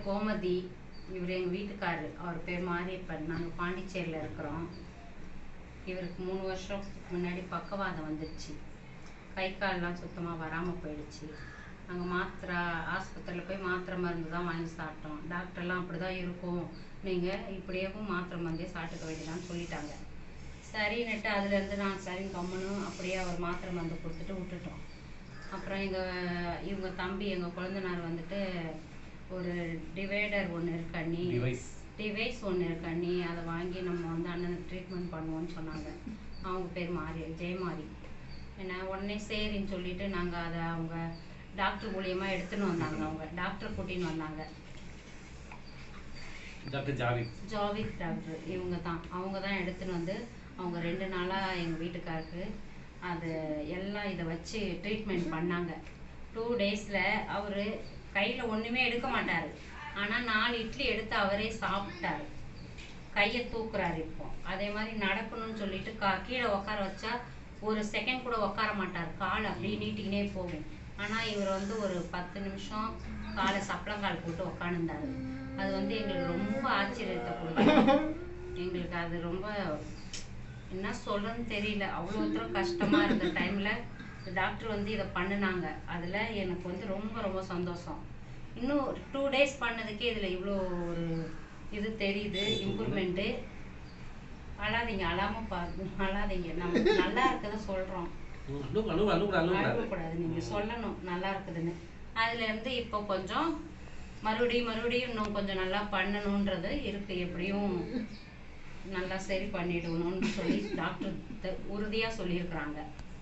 பேர் கோமதி இவர் எங்கள் வீட்டுக்காரரு அவர் பேர் மாரியப்பன் நாங்கள் பாண்டிச்சேரியில் இருக்கிறோம் இவருக்கு மூணு வருஷத்துக்கு முன்னாடி பக்கவாதம் வந்துடுச்சு கை கால்லாம் சுத்தமாக வராமல் போயிடுச்சு நாங்கள் மாத்திரை ஆஸ்பத்திரியில் போய் மாத்திரை மருந்து தான் வாங்கி சாப்பிட்டோம் டாக்டர்லாம் அப்படி தான் இருக்கும் நீங்கள் இப்படியேவும் மாத்திரை மருந்தே சாப்பிட்டுக்க வேண்டியதான்னு சொல்லிட்டாங்க சரின்னுட்டு அதுலேருந்து நான் சரி கம்மனும் அப்படியே அவர் மாத்திரை மருந்து கொடுத்துட்டு விட்டுட்டோம் அப்புறம் எங்கள் இவங்க தம்பி எங்கள் குழந்தனார் வந்துட்டு ஒரு டிவைடர் ஒன்று இருக்கண்ணி டிவைஸ் டிவைஸ் ஒன்று இருக்கண்ணி அதை வாங்கி நம்ம வந்து அண்ணனுக்கு ட்ரீட்மெண்ட் பண்ணுவோம்னு சொன்னாங்க அவங்க பேர் மாரி ஜெயமாரி என்ன உடனே சரின்னு சொல்லிட்டு நாங்கள் அதை அவங்க டாக்டர் மூலியமா எடுத்துன்னு வந்தாங்க அவங்க டாக்டர் கூட்டின்னு வந்தாங்க டாக்டர் ஜாவித் ஜாவித் டாக்டர் இவங்க தான் அவங்க தான் எடுத்துன்னு வந்து அவங்க ரெண்டு நாளாக எங்கள் வீட்டுக்காருக்கு அது எல்லாம் இதை வச்சு ட்ரீட்மெண்ட் பண்ணாங்க டூ டேஸில் அவர் கையில் ஒன்றுமே எடுக்க மாட்டார் ஆனால் நாலு இட்லி எடுத்து அவரே சாப்பிட்டாரு கையை தூக்குறாரு இப்போ அதே மாதிரி நடக்கணும்னு சொல்லிட்டு கா கீழே உட்கார வச்சா ஒரு செகண்ட் கூட உட்கார மாட்டார் கால் அப்படியே நீட்டிக்கினே போகும் ஆனால் இவர் வந்து ஒரு பத்து நிமிஷம் காலை சப்பளங்கால் போட்டு உட்காந்துருந்தாரு அது வந்து எங்களுக்கு ரொம்ப ஆச்சரியத்தை கொடுக்கும் எங்களுக்கு அது ரொம்ப என்ன சொல்றதுன்னு தெரியல அவ்வளோ தூரம் கஷ்டமா இருந்த டைம்ல டாக்டர் வந்து இதை பண்ணுனாங்க அதுல எனக்கு வந்து ரொம்ப ரொம்ப சந்தோஷம் இன்னும் டூ டேஸ் பண்ணதுக்கே இதுல இவ்வளோ ஒரு இது தெரியுது இம்ப்ரூவ்மெண்ட்டு அழாதீங்க அழாம பாருங்க அழாதீங்க நம்ம நல்லா இருக்குன்னு சொல்றோம் அழுகு அழுகு அழுகு அழுகு அழுகக்கூடாது நீங்க சொல்லணும் நல்லா இருக்குதுன்னு அதுல இருந்து இப்போ கொஞ்சம் மறுபடியும் மறுபடியும் இன்னும் கொஞ்சம் நல்லா பண்ணணுன்றது இருக்கு எப்படியும் நல்லா சரி பண்ணிடணும்னு சொல்லி டாக்டர் த- உறுதியா சொல்லியிருக்கிறாங்க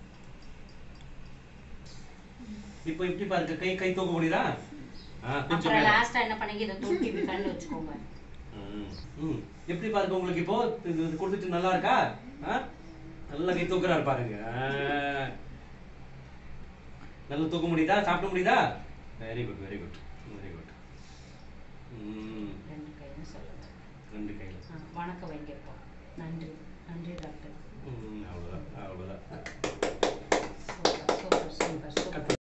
இப்போ எப்படி பாருங்க கை கை தூக்க முடியுதா ஆ கொஞ்சம் அப்புறம் மேல. லாஸ்டா என்ன பண்ணீங்க இதை தூக்கி இப்படி கண்ணு வச்சுக்கோங்க ம், ம். எப்படி பாருங்க உங்களுக்கு இப்போ இது இது கொடுத்துட்டு நல்லா இருக்கா ஆ? நல்லா கை தூக்குறாரு பாருங்க ஆ. நல்லா தூக்க முடியுதா சாப்பிட முடியுதா very good very good very good ம் ரெண்டு கையும் சொல்லுங்க ரெண்டு கையில் ஆ, வணக்கம் வைங்க இப்போ நன்றி நன்றி டாக்டர் ம் அவ்வளோதான் அவ்வளோதான் சூப்பர் சூப்பர் சூப்பர் சூப்பர்